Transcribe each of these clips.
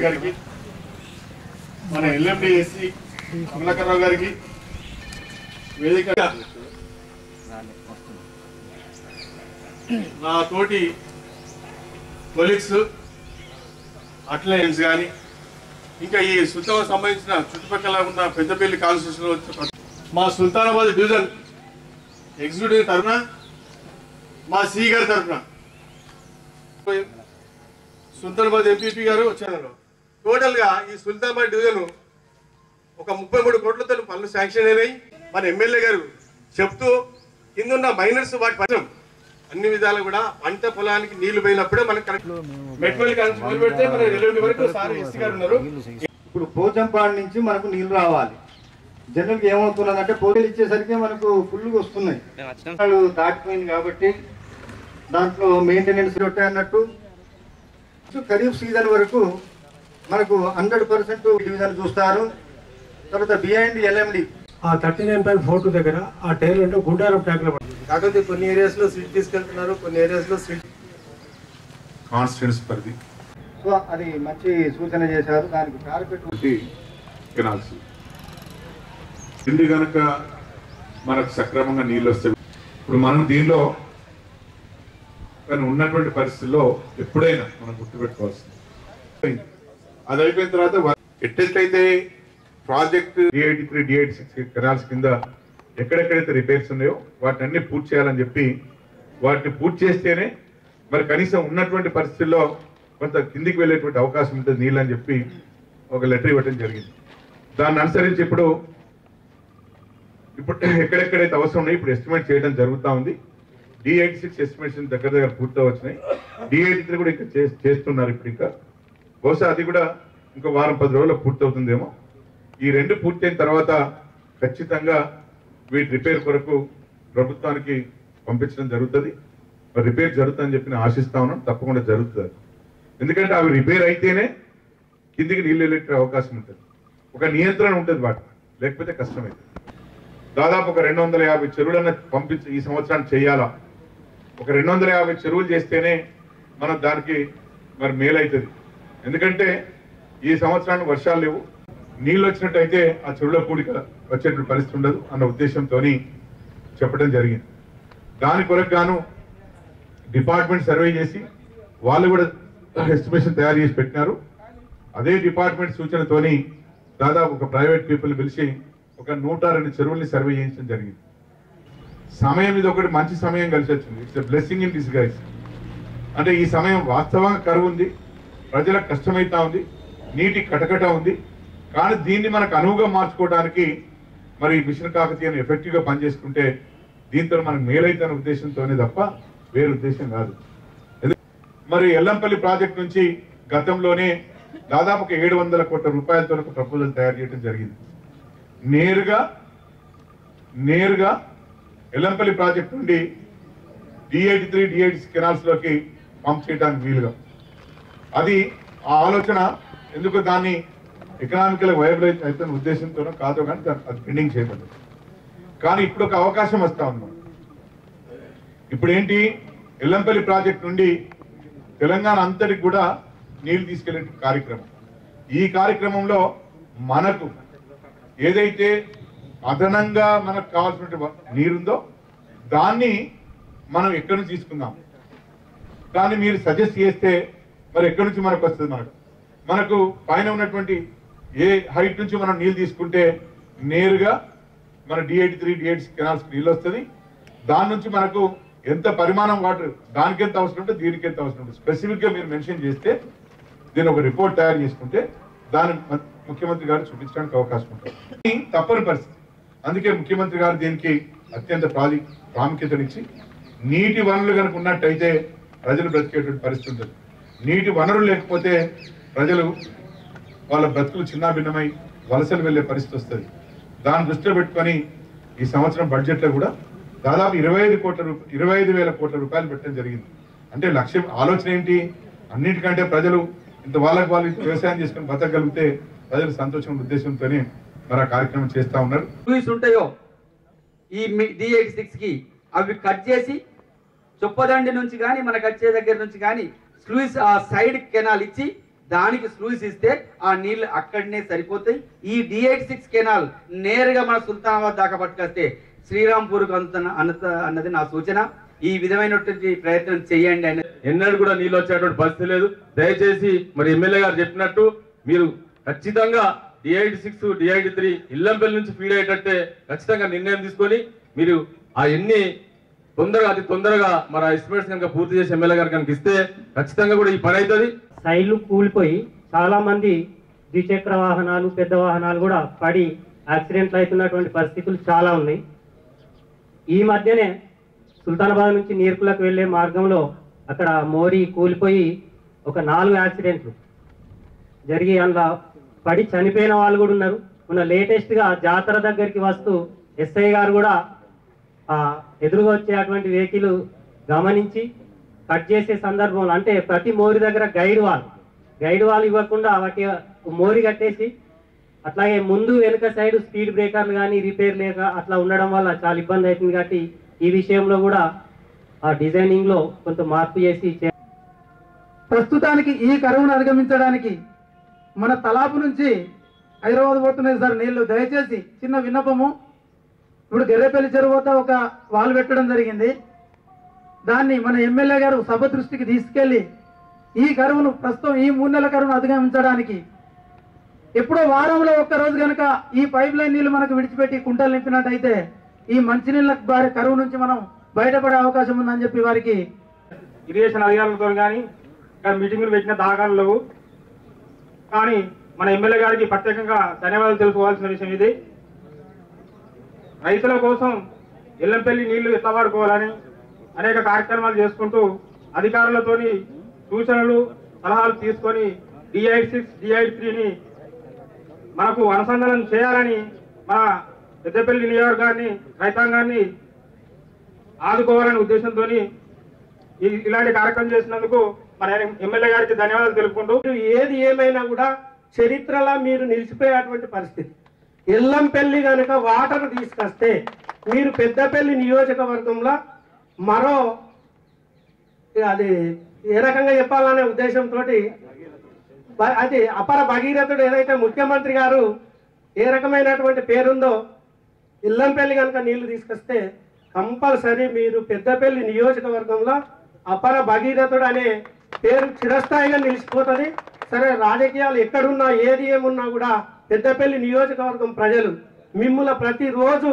గారికి మన LMD SC Kamalakar Rao గారికి వేదిక నా తోటి కొలీగ్స్ అట్లయన్స్ కానీ ఇంకా ఈ సుల్తాన్ సంబంధించిన చుట్టుపక్కల ఉన్న పెద్దపల్లి కాన్స్టిట్యూషన్ వచ్చే మా సుల్తానాబాద్ డివిజన్ ఎగ్జిక్యూటివ్ తరఫున మా సి గారి తరఫున సుల్తానాబాద్ ఎంపీపీ గారు వచ్చారు టోటల్ గా ఈ సుల్తానాబాద్ డివిజన్ ఒక ముప్పై మూడు కోట్లతో పనులు శాంక్షన్ అయినాయి మన ఎమ్మెల్యే గారు చెప్తూ కిందున్న మైనర్స్ వాటి పక్షం అన్ని విధాలు కూడా పంట పొలానికి నీళ్లు పోయినప్పుడే మనకి కరెక్ట్ మెట్వెల్ కాన్సి మొదలు పెడితే మన ఎల్లుండి వరకు సార్ ఎస్సీ గారు ఉన్నారు ఇప్పుడు పోచంపాడు నుంచి మనకు నీళ్లు రావాలి జనరల్గా ఏమవుతున్నదంటే పోటీలు ఇచ్చేసరికి మనకు ఫుల్గా వస్తున్నాయి వాళ్ళు దాటిపోయింది కాబట్టి దాంట్లో మెయింటెనెన్స్ ఉంటాయి అన్నట్టు ఖరీఫ్ సీజన్ వరకు మనకు హండ్రెడ్ పర్సెంట్ డివిజన్ చూస్తారు తర్వాత బిహైండ్ ఎల్ఎండి ఆ thirty nine point four two దగ్గర ఆ టైర్ అంటే గుండారం ట్యాంక్ లో పడింది కాకపోతే కొన్ని ఏరియాస్ లో స్వీట్ తీసుకెళ్తున్నారు కొన్ని ఏరియాస్ లో స్వీట్ కాన్స్టిట్యూన్స్ పరిధి సో అది మంచి సూచన చేశారు దానికి కార్పెట్ కెనాల్స్ తిండి కనుక మనకు సక్రమంగా నీళ్ళు వస్తాయి ఇప్పుడు మనం దీనిలో కానీ ఉన్నటువంటి పరిస్థితుల్లో ఎప్పుడైనా మనం గుర్తుపెట్టుకోవాల్సింది అది అయిపోయిన తర్వాత వ- ఎట్టెట్లయితే project DIT three DIT six canals కింద ఎక్కడెక్కడైతే రిపేర్స్ ఉన్నాయో వాటిని అన్ని పూర్తి చేయాలని చెప్పి వాటిని పూర్తి చేస్తేనే మరి కనీసం ఉన్నటువంటి పరిస్థితుల్లో కొంత కిందికి వెళ్ళేటువంటి అవకాశం ఉంటుంది నీళ్ళు అని చెప్పి ఒక లెటర్ ఇవ్వడం జరిగింది దాన్ని అనుసరించి ఇప్పుడు ఇప్పుడు ఎక్కడెక్కడైతే అవసరం ఉన్నాయో ఇప్పుడు ఎస్టిమేట్ చేయడం జరుగుతూ ఉంది డి ఎయిటీ సిక్స్ ఎస్టిమేషన్ దగ్గర దగ్గర పూర్తి వచ్చినాయి డి ఎయిటీ త్రీ కూడా ఇంకా చే- చేస్తున్నారు ఇప్పుడు ఇంకా బహుశా అది కూడా ఇంకో వారం పది రోజుల్లో పూర్తి అవుతుందేమో ఈ రెండు పూర్తయిన తర్వాత ఖచ్చితంగా వీటి రిపేర్ కొరకు ప్రభుత్వానికి పంపించడం జరుగుతుంది మరి రిపేర్ జరుగుతుందని చెప్పి నేను ఆశిస్తా ఉన్నాను తప్పకుండా జరుగుతుంది ఎందుకంటే అవి రిపేర్ అయితేనే కిందికి నీళ్ళు వెళ్ళే అవకాశం ఉంటుంది ఒక నియంత్రణ ఉంటుంది వాటి లేకపోతే కష్టమైంది దాదాపు ఒక రెండు వందల యాభై చెరువులన్న పంపించి ఈ సంవత్సరానికి చేయాలా ఒక రెండు వందల యాభై చెరువులు చేస్తేనే మనం దానికి మరి మేలవుతుంది ఎందుకంటే ఈ సంవత్సరానికి వర్షాలు లేవు నీళ్ళు వచ్చినట్టయితే ఆ చెరువుల కూడిక వచ్చేటువంటి పరిస్థితి ఉండదు అన్న ఉద్దేశంతో చెప్పడం జరిగింది దాని కొరకు గాను డిపార్ట్మెంట్ సర్వే చేసి వాళ్ళు కూడా ఎస్టిమేషన్ తయారు చేసి పెట్టినారు అదే డిపార్ట్మెంట్ సూచనతోని దాదాపు ఒక ప్రైవేట్ పీపుల్ పిలిచి ఒక నూట రెండు చెరువుల్ని సర్వే చేయించడం జరిగింది సమయం ఇది ఒకటి మంచి సమయం కలిసి వచ్చింది it's blessing in this guys అంటే ఈ సమయం వాస్తవంగా కరువు ఉంది ప్రజలకు కష్టమైతా ఉంది నీటి కటకట ఉంది కానీ దీన్ని మనకు అనువుగా మార్చుకోవడానికి మరి మిషన్ కాకతీయను ఎఫెక్టివ్ గా పనిచేసుకుంటే దీంతో మనకు మేలైతే ఉద్దేశంతోనే తప్ప వేరే ఉద్దేశం కాదు ఎందు- మరి ఎల్లంపల్లి ప్రాజెక్ట్ నుంచి గతంలోనే దాదాపు ఒక ఏడు వందల కోట్ల రూపాయలతో ఒక ప్రపోజల్ తయారు చేయడం జరిగింది నేరుగా నేరుగా ఎల్లంపల్లి ప్రాజెక్ట్ నుండి డిఐటి త్రీ డిఐటి కెనాల్స్ లోకి పంప్ చేయడానికి వీలుగా అది ఆ ఆలోచన ఎందుకు దాన్ని ఎకనామికల్ వైబుల్ అయితే ఉద్దేశంతోనో కాదో కానీ దాన్ని- అది పెండింగ్ చేయబడ్డది కానీ ఇప్పుడు ఒక అవకాశం వస్తా ఉంది ఇప్పుడు ఏంటి ఎల్లంపల్లి ప్రాజెక్ట్ నుండి తెలంగాణ అంతటికి కూడా నీళ్లు తీసుకెళ్లే కార్యక్రమం ఈ కార్యక్రమంలో మనకు ఏదైతే అదనంగా మనకు కావాల్సిన నీరుందో దాన్ని మనం ఎక్కడి నుంచి తీసుకుందాం దాన్ని మీరు సజెస్ట్ చేస్తే మరి ఎక్కడి నుంచి మనకు వస్తుంది మనకు మనకు పైన ఉన్నటువంటి ఏ హైట్ నుంచి మనం నీళ్ళు తీసుకుంటే నేరుగా మన డిఐటి త్రీ డిఐటి కెనాల్స్ నీళ్ళు వస్తుంది దాని నుంచి మనకు ఎంత పరిమాణం వాటర్ దానికి ఎంత అవసరం ఉంటే దీనికి ఎంత అవసరం ఉంటుంది స్పెసిఫిక్ గా మీరు మెన్షన్ చేస్తే దీని ఒక రిపోర్ట్ తయారు చేసుకుంటే దాన్ని మ- ముఖ్యమంత్రి గారు చూపించడానికి అవకాశం ఉంటుంది ఇది తప్పని పరిస్థితి అందుకే ముఖ్యమంత్రి గారు దీనికి అత్యంత ప్రాధి ప్రాముఖ్యతనిచ్చి నీటి వనరులు కనుక ఉన్నట్టయితే ప్రజలు బ్రతికేటువంటి పరిస్థితి ఉంటుంది నీటి వనరులు లేకపోతే ప్రజలు వాళ్ళ బ్రతుకులు చిన్నాభిన్నమై వలసలు వెళ్లే పరిస్థితి వస్తుంది దాన్ని దృష్టిలో పెట్టుకొని ఈ సంవత్సరం బడ్జెట్ లో కూడా దాదాపు ఇరవై ఐదు కోట్ల రూప- ఇరవై ఐదు వేల కోట్ల రూపాయలు పెట్టడం జరిగింది అంటే లక్ష్యం ఆలోచన ఏంటి అన్నిటికంటే ప్రజలు ఇంత వాళ్ళకి వాళ్ళు ఇంత వ్యవసాయం చేసుకుని బతకగలిగితే ప్రజలు సంతోషం ఉద్దేశంతోనే మరి ఆ కార్యక్రమం చేస్తా ఉన్నారు స్లూయిస్ ఉంటాయో ఈ డి ఎయిటీ సిక్స్ కి అవి కట్ చేసి చొప్పదండి నుంచి కానీ మనకు వచ్చే దగ్గర నుంచి కానీ స్లూయిస్ ఆ సైడ్ కెనాల్ ఇచ్చి దానికి స్లూయిస్ ఇస్తే ఆ నీళ్లు అక్కడనే సరిపోతాయి ఈ డి ఎయిట్ సిక్స్ కెనాల్ నేరుగా మన సుల్తానాబాద్ దాకా పట్టుకొస్తే శ్రీరాంపూర్కు అందుతున్న అన్నత అన్నది నా సూచన ఈ విధమైనటువంటి ప్రయత్నం చేయండి అని ఎన్నడూ కూడా నీళ్ళు వచ్చేటువంటి పరిస్థితి లేదు దయచేసి మరి ఎమ్మెల్యే గారు చెప్పినట్టు మీరు ఖచ్చితంగా DID six DID three Illampalli నుంచి ఫీడ్ అయ్యేటట్టే ఖచ్చితంగా నిర్ణయం తీసుకొని మీరు ఆ ఎన్ని తొందరగా అతి తొందరగా మరి ఆ ఎస్టిమేట్స్ కనుక పూర్తి చేసి ఎమ్మెల్యే గారు కనుక ఇస్తే ఖచ్చితంగా కూడా ఈ పని అవుతుంది సైడ్లు కూలిపోయి చాలా మంది ద్విచక్ర వాహనాలు పెద్ద వాహనాలు కూడా పడి యాక్సిడెంట్లు అవుతున్నటువంటి పరిస్థితులు చాలా ఉన్నాయి ఈ మధ్యనే సుల్తానాబాద్ నుంచి నీర్కులకు వెళ్ళే మార్గంలో అక్కడ మోరీ కూలిపోయి ఒక నాలుగు యాక్సిడెంట్లు జరిగి అందులో పడి చనిపోయిన వాళ్ళు కూడా ఉన్నారు మొన్న లేటెస్ట్ గా జాతర దగ్గరికి వస్తూ ఎస్ఐ గారు కూడా ఆ ఎదురుగా వచ్చేటువంటి వెహికల్ గమనించి కట్ చేసే సందర్భంలో అంటే ప్రతి మోరి దగ్గర గైడ్ వాల్ గైడ్ వాల్ ఇవ్వకుండా వాటి మోరి కట్టేసి అట్లాగే ముందు వెనుక సైడ్ స్పీడ్ బ్రేకర్లు కానీ రిపేర్ లేక అట్లా ఉండడం వల్ల చాలా ఇబ్బంది అవుతుంది కాబట్టి ఈ విషయంలో కూడా ఆ డిజైనింగ్ లో కొంత మార్పు చేసి చే- ప్రస్తుతానికి ఈ కరువును అధిగమించడానికి మన తలాపు నుంచి హైదరాబాద్ పోతున్నాయి సార్ నీళ్లు దయచేసి చిన్న విన్నపము ఇప్పుడు గెర్రెపల్లి చెరువు వద్ద ఒక వాల్ పెట్టడం జరిగింది దాన్ని మన ఎమ్మెల్యే గారు సభ దృష్టికి తీసుకెళ్లి ఈ కరువును ప్రస్తుతం ఈ మూడు నెలల కరువును అధిగమించడానికి ఎప్పుడో వారంలో ఒక్క రోజు కనుక ఈ పైప్ లైన్ నీళ్లు మనకు విడిచిపెట్టి కుంటలు నింపినట్టయితే ఈ మంచినీళ్ళ బారి కరువు నుంచి మనం బయటపడే అవకాశం ఉందని చెప్పి వారికి ఇరిగేషన్ అధికారులతో కానీ ఇక్కడ మీటింగులు పెట్టిన దాఖలు లేవు కానీ మన ఎమ్మెల్యే గారికి ప్రత్యేకంగా ధన్యవాదాలు తెలుసుకోవాల్సిన విషయం ఇది రైతుల కోసం ఎల్లంపల్లి నీళ్లు ఎట్లా వాడుకోవాలని అనేక కార్యక్రమాలు చేసుకుంటూ అధికారులతోని సూచనలు సలహాలు తీసుకొని డిఐ సిక్స్ డిఐ త్రీని మనకు అనుసంధానం చేయాలని మన పెద్దపల్లి నియోజకవర్గాన్ని రైతాంగాన్ని ఆదుకోవాలనే ఉద్దేశంతో ఇలాంటి కార్యక్రమం చేసినందుకు మన ఎమ్మెల్యే గారికి ధన్యవాదాలు తెలుపుకుంటూ ఏది ఏమైనా కూడా చరిత్రలో మీరు నిలిచిపోయేటువంటి పరిస్థితి ఎల్లంపల్లి కనుక వాటర్ తీసుకొస్తే మీరు పెద్దపల్లి నియోజకవర్గంలో మరో అది ఏ రకంగా చెప్పాలనే ఉద్దేశంతో అది అపర భగీరథుడు ఏదైతే ముఖ్యమంత్రి గారు ఏ రకమైనటువంటి పేరుందో ఇల్లంపల్లి కనుక నీళ్లు తీసుకొస్తే కంపల్సరీ మీరు పెద్దపల్లి నియోజకవర్గంలో అపర భగీరథుడు అనే పేరు చిరస్థాయిగా నిలిచిపోతుంది సరే రాజకీయాలు ఎక్కడున్నా ఏది ఏమున్నా కూడా పెద్దపల్లి నియోజకవర్గం ప్రజలు మిమ్ముల ప్రతిరోజు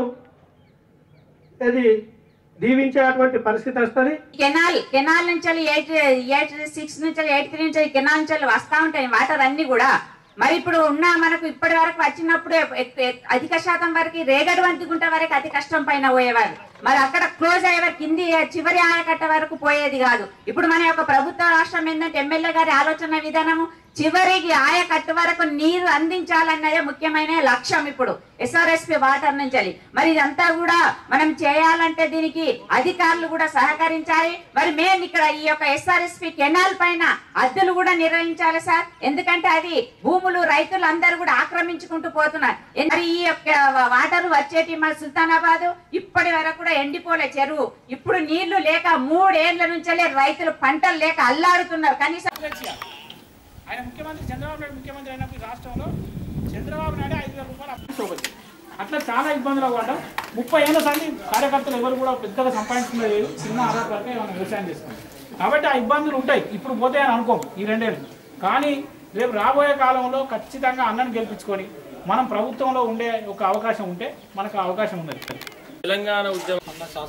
ఇది దీవించేటువంటి పరిస్థితి వస్తుంది కెనాల్ కెనాల్ నుంచి ఎయిట్ ఎయిట్ సిక్స్ నుంచి ఎయిట్ త్రీ నుంచి కెనాల్ నుంచి వస్తా ఉంటాయి వాటర్ అన్ని కూడా మరి ఇప్పుడు ఉన్న మనకు ఇప్పటి వరకు వచ్చినప్పుడు ఎక్- ఎక్- అధిక శాతం వరకు రేగడి వంతి గుంట వరకు అతి కష్టం పైన పోయేవారు మరి అక్కడ క్లోజ్ అయ్యేవారు కింది చివరి ఆయకట్ట వరకు పోయేది కాదు ఇప్పుడు మన యొక్క ప్రభుత్వ రాష్ట్రం ఏంటంటే ఎమ్మెల్యే గారి ఆలోచన విధానము చివరికి ఆయకట్టు వరకు నీరు అందించాలన్నదే ముఖ్యమైన లక్ష్యం ఇప్పుడు ఎస్ఆర్ఎస్పి వాటర్ నుంచి మరి ఇదంతా కూడా మనం చేయాలంటే దీనికి అధికారులు కూడా సహకరించాలి మరి మేము ఇక్కడ ఈ యొక్క ఎస్ఆర్ఎస్పి కెనాల్ పైన అద్దెలు కూడా నిర్వహించాలి సార్ ఎందుకంటే అది భూములు రైతులు అందరూ కూడా ఆక్రమించుకుంటూ పోతున్నారు ఎన్- మరి ఈ యొక్క వాటర్ వచ్చేటి మన సుల్తానాబాద్ ఇప్పటి వరకు కూడా ఎండిపోలే చెరువు ఇప్పుడు నీళ్లు లేక మూడేళ్ల నుంచే రైతులు పంటలు లేక అల్లాడుతున్నారు కనీసం ఆయన ముఖ్యమంత్రి చంద్రబాబు నాయుడు ముఖ్యమంత్రి అయినప్పుడు ఈ రాష్ట్రంలో చంద్రబాబు నాయుడు ఐదు వేల రూపాయలు అప్పు తీసుకోవచ్చు అట్లా చాలా ఇబ్బందులు పడ్డాం ముప్పై ఏళ్ళ సంది కార్యకర్తలు ఎవరు కూడా పెద్దగా సంపాదించుకునే లేదు చిన్న ఆధార్ వరకే ఏమైనా వ్యవసాయం చేసుకుంటాం కాబట్టి ఆ ఇబ్బందులు ఉంటాయి ఇప్పుడు పోతే అని అనుకోం ఈ రెండేళ్ళు కానీ రేపు రాబోయే కాలంలో ఖచ్చితంగా అన్నను గెలిపించుకొని మనం ప్రభుత్వంలో ఉండే ఒక అవకాశం ఉంటే మనకు ఆ అవకాశం ఉన్నది తెలంగాణ ఉద్యమం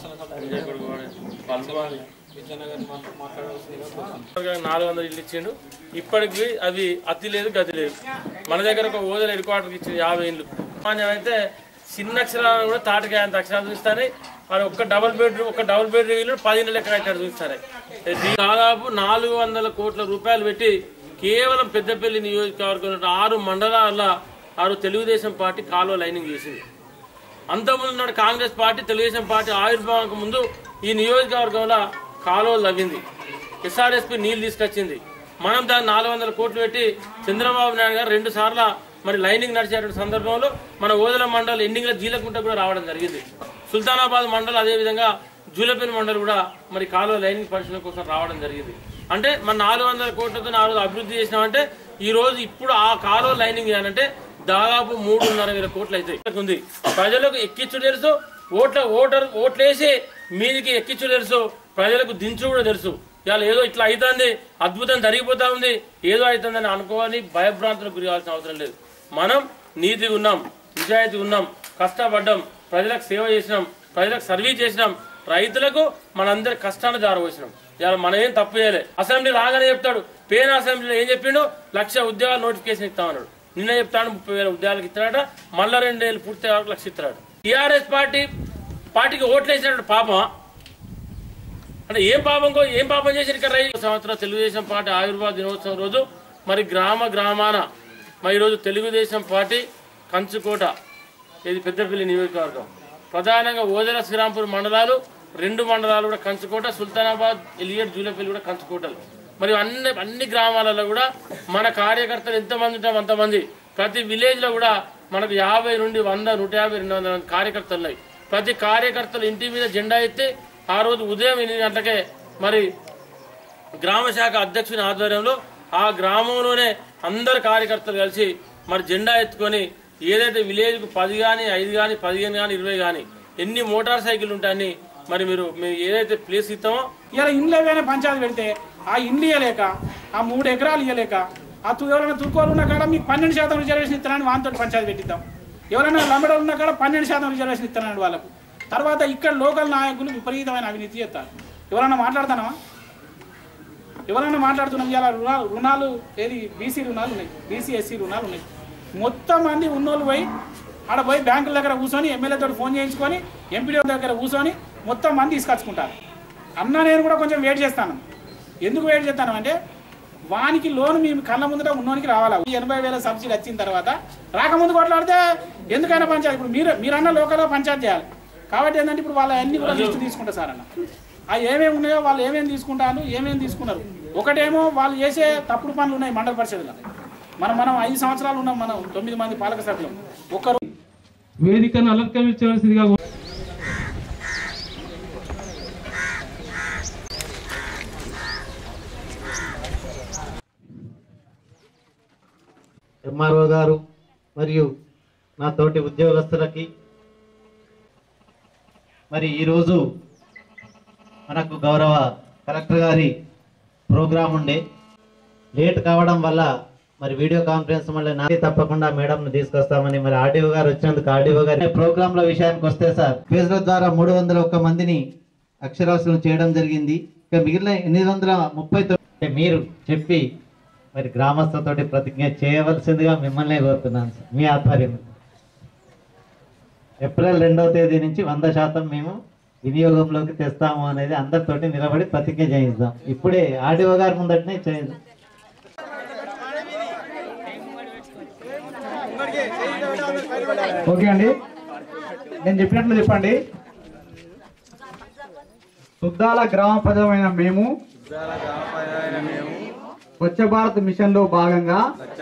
నాలుగు వందలు ఇల్లు ఇచ్చిండు ఇప్పటికి అవి అతి లేదు గతి లేదు మన దగ్గర ఒక ఓదల హెడ్ క్వార్టర్కి ఇచ్చిండు యాభై ఇల్లు సామాన్యం అయితే చిన్న అక్షరాలను కూడా తాటకాయ అంత అక్షరాలు చూస్తానే మరి ఒక్క డబుల్ బెడ్రూమ్ ఒక డబుల్ బెడ్రూమ్ ఇల్లు పది లెక్క కట్టాడు చూస్తారే దాదాపు నాలుగు వందల కోట్ల రూపాయలు పెట్టి కేవలం పెద్దపల్లి నియోజకవర్గంలో ఆరు మండలాల ఆరు తెలుగుదేశం పార్టీ కాలువ లైనింగ్ చేసింది అంతకుముందు నాడు కాంగ్రెస్ పార్టీ తెలుగుదేశం పార్టీ ఆవిర్భావానికి ముందు ఈ నియోజకవర్గంలో కాలువలు తవ్వింది ఎస్ఆర్ఎస్పి నీళ్లు తీసుకొచ్చింది మనం దాన్ని నాలుగు వందల కోట్లు పెట్టి చంద్రబాబు నాయుడు గారు రెండు సార్లు మరి లైనింగ్ నడిచేటువంటి సందర్భంలో మన ఓదల మండలం ఎండింగ్ లో జీలకుంట కూడా రావడం జరిగింది సుల్తానాబాద్ మండలం అదేవిధంగా జూలపల్లి మండలం కూడా మరి కాలువ లైనింగ్ పరిశీలన కోసం రావడం జరిగింది అంటే మన నాలుగు వందల కోట్లతో నాలుగు అభివృద్ధి చేసినామంటే ఈ రోజు ఇప్పుడు ఆ కాలువ లైనింగ్ చేయాలంటే దాదాపు మూడున్నర వేల కోట్లు అవుతాయి ఉంది ప్రజలకు ఎక్కించు తెలుసు ఓట్ల ఓటర్ ఓట్లేసి మీదికి ఎక్కించు తెలుసు ప్రజలకు దించు కూడా తెలుసు ఇవాళ ఏదో ఇట్లా అవుతుంది అద్భుతం జరిగిపోతా ఉంది ఏదో అవుతుందని అనుకోవాలి భయభ్రాంతులకు గురి కావాల్సిన అవసరం లేదు మనం నీతి ఉన్నాం నిజాయితీ ఉన్నాం కష్టపడ్డాం ప్రజలకు సేవ చేసినాం ప్రజలకు సర్వీస్ చేసినాం రైతులకు మనందరి కష్టాన్ని జారబోసినాం ఇవాళ మనం ఏం తప్పు చేయలే అసెంబ్లీ రాగానే చెప్తాడు పేన అసెంబ్లీలో ఏం చెప్పిండు లక్ష ఉద్యోగాలు నోటిఫికేషన్ ఇస్తామన్నాడు నిన్న చెప్తాడు ముప్పై వేల ఉద్యోగాలకు ఇస్తున్నాడ మళ్ళా రెండేళ్ళు పూర్తి వరకు లక్ష ఇస్తున్నాడు టీఆర్ఎస్ పార్టీ పార్టీకి ఓట్లు వేసినట్టు పాపం అంటే ఏం పాపం కో- ఏం పాపం చేసిన ఇక్కడ రైతు సంవత్సరం తెలుగుదేశం పార్టీ ఆవిర్భావ దినోత్సవం రోజు మరి గ్రామ గ్రామాన మరి ఈరోజు తెలుగుదేశం పార్టీ కంచుకోట ఇది పెద్దపల్లి నియోజకవర్గం ప్రధానంగా ఓదెల శ్రీరాంపూర్ మండలాలు రెండు మండలాలు కూడా కంచుకోట సుల్తానాబాద్ ఎలియట్ జూలపల్లి కూడా కంచుకోటలు మరి అన్ని అన్ని గ్రామాలలో కూడా మన కార్యకర్తలు ఎంతమంది ఉంటాం అంతమంది ప్రతి విలేజ్ లో కూడా మనకు యాభై నుండి వంద నూట యాభై రెండు వందల మంది కార్యకర్తలు ఉన్నాయి ప్రతి కార్యకర్తలు ఇంటి మీద జెండా ఎత్తి ఆ రోజు ఉదయం ఎనిమిది గంటలకే మరి గ్రామ శాఖ అధ్యక్షుని ఆధ్వర్యంలో ఆ గ్రామంలోనే అందరు కార్యకర్తలు కలిసి మరి జెండా ఎత్తుకొని ఏదైతే విలేజ్ కు పది గాని ఐదు గాని పదిహేను గాని ఇరవై గాని ఎన్ని మోటార్ సైకిల్ ఉంటాయని మరి మీరు మీరు ఏదైతే ప్లేస్ ఇస్తామో ఇలా ఇండ్లు ఏవైనా పంచాయతీ పెడితే ఆ ఇండ్లు ఇవ్వలేక ఆ మూడు ఎకరాలు ఇవ్వలేక ఆ తు ఎవరైనా తుర్కోలు ఉన్న కాడ మీకు పన్నెండు శాతం రిజర్వేషన్ ఇస్తానని వాంతో పంచాయతీ పెట్టిద్దాం ఎవరైనా లంబడలు ఉన్న కాడ పన్నెండు శాతం రిజర్వేషన్ ఇస్తానని వాళ్ళకు తర్వాత ఇక్కడ లోకల్ నాయకులు విపరీతమైన అవినీతి చేస్తారు ఎవరైనా మాట్లాడతానమా ఎవరైనా మాట్లాడుతున్నాం ఇలా రుణాలు రుణాలు ఏది బీసీ రుణాలు ఉన్నాయి బీసీ ఎస్సీ రుణాలు ఉన్నాయి మొత్తం మంది ఉన్నోళ్ళు పోయి ఆడ పోయి బ్యాంకుల దగ్గర కూర్చొని ఎమ్మెల్యే తోటి ఫోన్ చేయించుకొని ఎంపీడీ దగ్గర కూర్చొని మొత్తం మంది తీసుకొచ్చుకుంటారు అన్న నేను కూడా కొంచెం వెయిట్ చేస్తాను ఎందుకు వెయిట్ చేస్తాను అంటే వానికి లోన్ మీ కళ్ళ ముందట ఉన్నోనికి రావాలా ఈ ఎనభై వేల సబ్సిడీ వచ్చిన తర్వాత రాకముందు కొట్లాడితే ఎందుకైనా పంచాయతీ ఇప్పుడు మీరు మీరన్న లోకల్లో పంచాయతీ చేయాలి కాబట్టి ఏంటంటే ఇప్పుడు వాళ్ళ అన్ని కూడా లిస్ట్ తీసుకుంటారు సార్ అన్న ఆ ఏమేమి ఉన్నాయో వాళ్ళు ఏమేమి తీసుకుంటారు ఏమేమి తీసుకున్నారు ఒకటేమో వాళ్ళు చేసే తప్పుడు పనులు ఉన్నాయి మండల పరిషత్లో మనం మనం ఐదు సంవత్సరాలు ఉన్నాం మనం తొమ్మిది మంది పాలక సభ్యులు ఒక్కరు వేదికను అలంకరించవలసిందిగా ఎంఆర్ఓ గారు మరియు నా తోటి ఉద్యోగస్తులకి మరి ఈరోజు మనకు గౌరవ కలెక్టర్ గారి ప్రోగ్రాం ఉండే లేట్ కావడం వల్ల మరి వీడియో కాన్ఫరెన్స్ మళ్ళీ నాది తప్పకుండా మేడంను తీసుకొస్తామని మరి ఆర్డీఓ గారు వచ్చినందుకు ఆర్డీఓ గారి ప్రోగ్రాంల విషయానికి వస్తే సార్ ఫేజ్ల ద్వారా మూడు వందల ఒక్క మందిని అక్షరాస్యులను చేయడం జరిగింది ఇక మిగిలిన ఎనిమిది వందల ముప్పై తొమ్మిది మీరు చెప్పి మరి గ్రామస్తులతోటి ప్రతిజ్ఞ చేయవలసిందిగా మిమ్మల్ని కోరుతున్నాను సార్ మీ ఆధ్వర్యంలో ఏప్రిల్ రెండవ తేదీ నుంచి వంద శాతం మేము వినియోగంలోకి తెస్తాము అనేది అందరితోటి నిలబడి ప్రతిజ్ఞ చేయిద్దాం ఇప్పుడే ఆర్డీఓ గారి ముందటనే చేయిద్దాం ఓకే అండి నేను చెప్పినట్లు చెప్పండి సుద్దాల గ్రామ ప్రజలమైన మేము స్వచ్ఛ భారత్ మిషన్ లో భాగంగా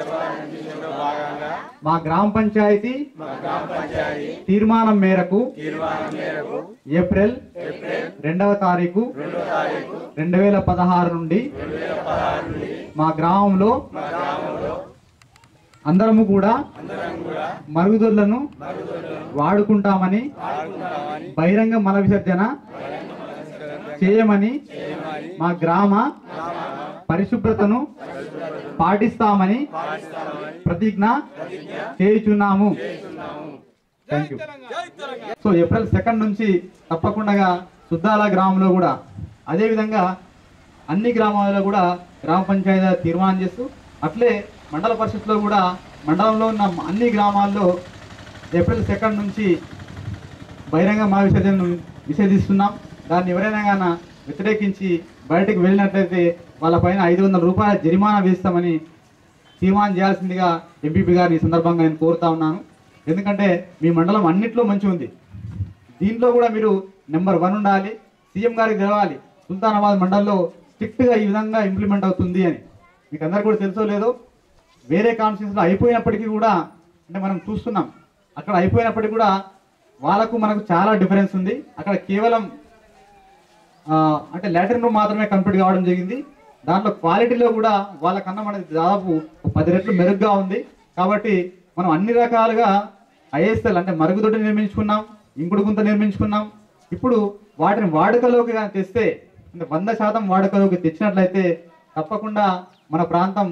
మా గ్రామ పంచాయతీ తీర్మానం మేరకు ఏప్రిల్ రెండవ తారీఖు రెండు వేల పదహారు నుండి మా గ్రామంలో అందరము కూడా మరుగుదొడ్లను వాడుకుంటామని బహిరంగ మల విసర్జన చేయమని మా గ్రామ పరిశుభ్రతను పాటిస్తామని ప్రతిజ్ఞ చేయుచున్నాము thank you so April second నుంచి తప్పకుండా సుద్దాల గ్రామంలో కూడా అదేవిధంగా అన్ని గ్రామాలలో కూడా గ్రామ పంచాయతీ తీర్మానం చేస్తూ అట్లే మండల పరిషత్లో కూడా మండలంలో ఉన్న అన్ని గ్రామాల్లో ఏప్రిల్ సెకండ్ నుంచి బహిరంగ మల విసర్జనను నిషేధిస్తున్నాం దాన్ని ఎవరైనా కానీ వ్యతిరేకించి బయటకు వెళ్ళినట్లయితే వాళ్ళపైన ఐదు వందల రూపాయల జరిమానా వేస్తామని తీర్మానం చేయాల్సిందిగా ఎంపీపీ గారిని ఈ సందర్భంగా నేను కోరుతా ఉన్నాను ఎందుకంటే మీ మండలం అన్నిట్లో మంచి ఉంది దీంట్లో కూడా మీరు నెంబర్ వన్ ఉండాలి సీఎం గారికి తెలవాలి సుల్తానాబాద్ మండలంలో స్ట్రిక్ట్గా ఈ విధంగా ఇంప్లిమెంట్ అవుతుంది అని మీకు అందరు కూడా తెలుసో లేదో వేరే కాన్స్టిట్యూన్స్లో అయిపోయినప్పటికీ కూడా అంటే మనం చూస్తున్నాం అక్కడ అయిపోయినప్పటికీ కూడా వాళ్ళకు మనకు చాలా డిఫరెన్స్ ఉంది అక్కడ కేవలం ఆ, అంటే లాట్రిన్ రూమ్ మాత్రమే కంప్లీట్ కావడం జరిగింది దాంట్లో క్వాలిటీలో కూడా వాళ్ళకన్నా మనకి దాదాపు ఒక పది రెట్లు మెరుగ్గా ఉంది కాబట్టి మనం అన్ని రకాలుగా ఐఎస్ఎల్ అంటే మరుగుదొడ్డి నిర్మించుకున్నాం ఇంకుడు గుంత నిర్మించుకున్నాం ఇప్పుడు వాటిని వాడుకలోకి కానీ తెస్తే అంటే వంద శాతం వాడుకలోకి తెచ్చినట్లయితే తప్పకుండా మన ప్రాంతం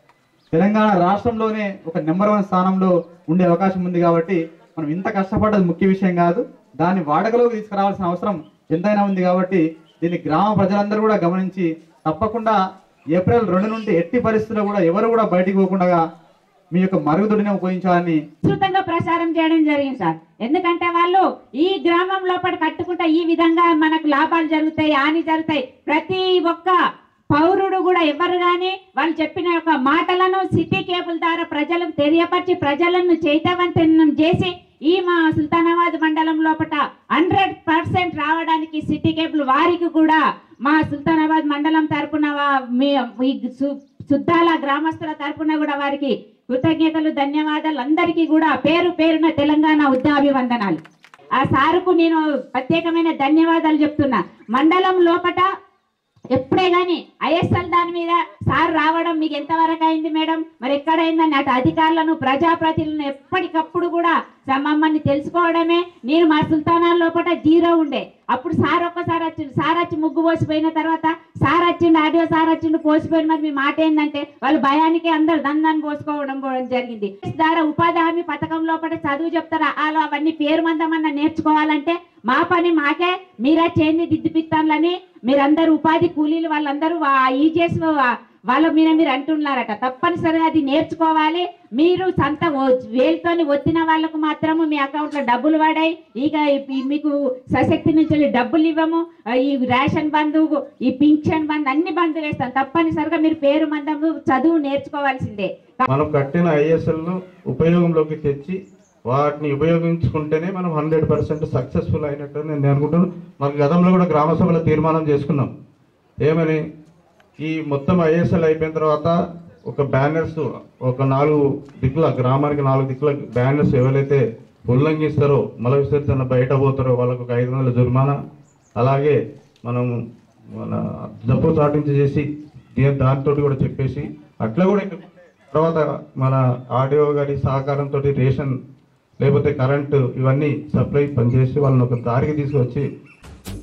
తెలంగాణ రాష్ట్రంలోనే ఒక నెంబర్ వన్ స్థానంలో ఉండే అవకాశం ఉంది కాబట్టి మనం ఇంత కష్టపడ్డది ముఖ్య విషయం కాదు దాన్ని వాడుకలోకి తీసుకురావాల్సిన అవసరం ఎంతైనా ఉంది కాబట్టి దీన్ని గ్రామ ప్రజలందరూ కూడా గమనించి తప్పకుండా ఏప్రిల్ రెండు నుండి ఎట్టి పరిస్థితుల్లో కూడా ఎవరు కూడా బయటికి పోకుండా మీ యొక్క మరుగుదొడిని ఉపయోగించాలని విస్తృతంగా ప్రచారం చేయడం జరిగింది సార్ ఎందుకంటే వాళ్ళు ఈ గ్రామం లోపల కట్టుకుంటే ఈ విధంగా మనకు లాభాలు జరుగుతాయి హాని జరుగుతాయి ప్రతి ఒక్క పౌరుడు కూడా ఎవరు కానీ వాళ్ళు చెప్పిన యొక్క మాటలను సిటీ కేబుల్ ద్వారా ప్రజలకు తెలియపరిచి ప్రజలను చైతన్యవంతం చేసి ఈ మా సుల్తానాబాద్ మండలం లోపల హండ్రెడ్ పర్సెంట్ రావడానికి సిటీ కేబుల్ వారికి కూడా మా సుల్తానాబాద్ మండలం తరపున వా- మీ ఈ సు- సుద్దాల గ్రామస్తుల తరపున కూడా వారికి కృతజ్ఞతలు ధన్యవాదాలు అందరికీ కూడా పేరు పేరున తెలంగాణ ఉద్యాభివందనాలు ఆ సారుకు నేను ప్రత్యేకమైన ధన్యవాదాలు చెప్తున్నా మండలం లోపట ఎప్పుడే గాని ఐఎస్ఎల్ దాని మీద సార్ రావడం మీకు ఎంతవరకు అయింది మేడం మరి ఎక్కడైందని అటు అధికారులను ప్రజాప్రతినిధులను ఎప్పటికప్పుడు కూడా స- మమ్మల్ని తెలుసుకోవడమే నేను మా సుల్తానా లోపల జీరో ఉండే అప్పుడు సార్ ఒక్కసారి వచ్చిండు సార్ వచ్చి ముగ్గు పోసిపోయిన తర్వాత సార్ వచ్చిండు ఆడియో సార్ వచ్చిండు పోసిపోయిన మరి మీ మాట ఏంటంటే వాళ్ళు భయానికి అందరు దందాన్ని పోసుకోవడం కూడా జరిగింది ద్వారా ఉపాధి హామీ పథకం లోపల చదువు చెప్తారా వాళ్ళు అవన్నీ పేరు మందమన్నా నేర్చుకోవాలంటే మా పని మాకే మీరే చేంది దిద్దుపిస్తానులని మీరందరూ ఉపాధి కూలీలు వాళ్ళందరూ ఈ చేసిన వాళ్ళ మీద మీరు అంటున్నారట తప్పనిసరిగా అది నేర్చుకోవాలి మీరు సంత ఓ- వేలుతోని ఒత్తిన వాళ్ళకు మాత్రము మీ అకౌంట్లో డబ్బులు పడాయి ఇక ఈ- మీకు సశక్తి నుంచి వెళ్ళి డబ్బులు ఇవ్వము ఆ, ఈ రేషన్ బంధు ఈ పింఛన్ బంధు అన్ని బంధు వేస్తాం తప్పనిసరిగా మీరు పేరు మందము చదువు నేర్చుకోవాల్సిందే మనం కట్టిన ఐఎస్ఎల్ను ఉపయోగంలోకి తెచ్చి వాటిని ఉపయోగించుకుంటేనే మనం హండ్రెడ్ పర్సెంట్ సక్సెస్ఫుల్ అయినట్టు నేను అనుకుంటున్నాను మాకు గతంలో కూడా గ్రామ సభలో తీర్మానం చేసుకున్నాం ఏమని ఈ మొత్తం ఐఎస్ఎల్ అయిపోయిన తర్వాత ఒక బ్యానర్స్ ఒక నాలుగు దిక్కుల గ్రామానికి నాలుగు దిక్కుల బ్యానర్స్ ఎవరైతే ఉల్లంఘిస్తారో మల విసర్జన బయట పోతారో వాళ్ళకు ఒక ఐదు వందల జుర్మానా అలాగే మనం మన జబ్బు చాటించి చేసి దీని దాంతో కూడా చెప్పేసి అట్లా కూడా ఇంకా తర్వాత మన ఆడియో గారి సహకారంతో రేషన్ లేకపోతే కరెంటు ఇవన్నీ సప్లై పనిచేసి వాళ్ళని ఒక దారికి తీసుకొచ్చి